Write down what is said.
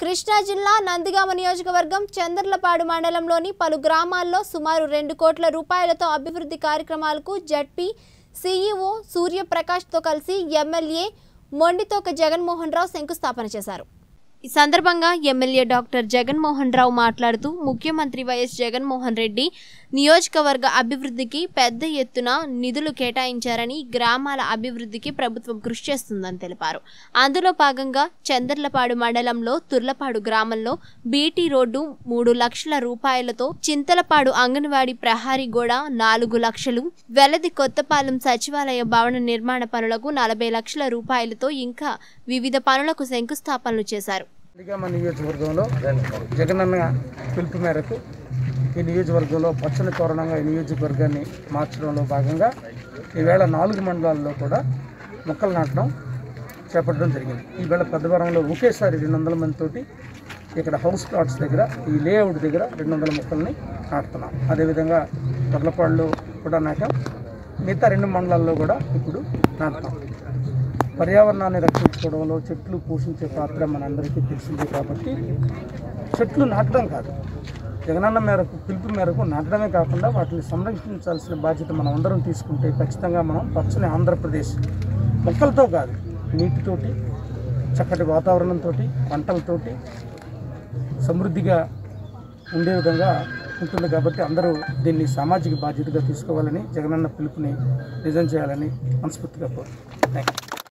కృష్ణా జిల్లా నందిగామ నియోజకవర్గం చంద్రలపాడు మండలంలోని పలు గ్రామాల్లో సుమారు రెండు కోట్ల రూపాయలతో అభివృద్ధి కార్యక్రమాలకు జడ్పీ సీఈఓ సూర్యప్రకాష్తో కలిసి ఎమ్మెల్యే మొండితోక జగన్మోహన్ రావు శంకుస్థాపన చేశారు ఈ సందర్భంగా ఎమ్మెల్యే డాక్టర్ జగన్మోహన్ రావు మాట్లాడుతూ ముఖ్యమంత్రి వైఎస్ జగన్మోహన్ రెడ్డి నియోజకవర్గ అభివృద్ధికి పెద్ద ఎత్తున నిధులు కేటాయించారని గ్రామాల అభివృద్ధికి ప్రభుత్వం కృషి చేస్తుందని తెలిపారు అందులో భాగంగా చందర్లపాడు మండలంలో తుర్లపాడు గ్రామంలో బీటీ రోడ్డు మూడు లక్షల రూపాయలతో చింతలపాడు అంగన్వాడీ ప్రహారీ గోడ నాలుగు లక్షలు వెలది కొత్తపాలెం సచివాలయ భవన నిర్మాణ పనులకు నలభై లక్షల రూపాయలతో ఇంకా వివిధ పనులకు శంకుస్థాపనలు చేశారు నిగమ నియోజకవర్గంలో జగనన్న పిలుపు మేరకు ఈ నియోజకవర్గంలో పచ్చని తోరణంగా ఈ నియోజకవర్గాన్ని మార్చడంలో భాగంగా ఈవేళ నాలుగు మండలాల్లో కూడా మొక్కలు నాటడం చేపట్టడం జరిగింది ఈవేళ పెద్దవరంలో ఒకేసారి రెండు వందల మందితోటి ఇక్కడ హౌస్ ప్లాట్స్ దగ్గర ఈ లేఅవుట్ దగ్గర రెండు వందల మొక్కల్ని నాటుతున్నాం అదేవిధంగా దొర్లపాడులో కూడా నాటాం మిగతా రెండు మండలాల్లో కూడా ఇప్పుడు నాటుతాం పర్యావరణాన్ని రక్షించుకోవడంలో చెట్లు పోషించే పాత్ర మనందరికీ తెలిసిందే కాబట్టి చెట్లు నాటడం కాదు జగనన్న మేరకు పిలుపు మేరకు నాటడమే కాకుండా వాటిని సంరక్షించాల్సిన బాధ్యత మనం అందరం తీసుకుంటే ఖచ్చితంగా మనం పచ్చని ఆంధ్రప్రదేశ్ మొక్కలతో కాదు నీటితోటి చక్కటి వాతావరణంతో పంటలతోటి సమృద్ధిగా ఉండే విధంగా ఉంటుంది కాబట్టి అందరూ దీన్ని సామాజిక బాధ్యతగా తీసుకోవాలని జగనన్న పిలుపుని నిజం చేయాలని మనస్ఫూర్తిగా కోరుతున్నాను థ్యాంక్ యూ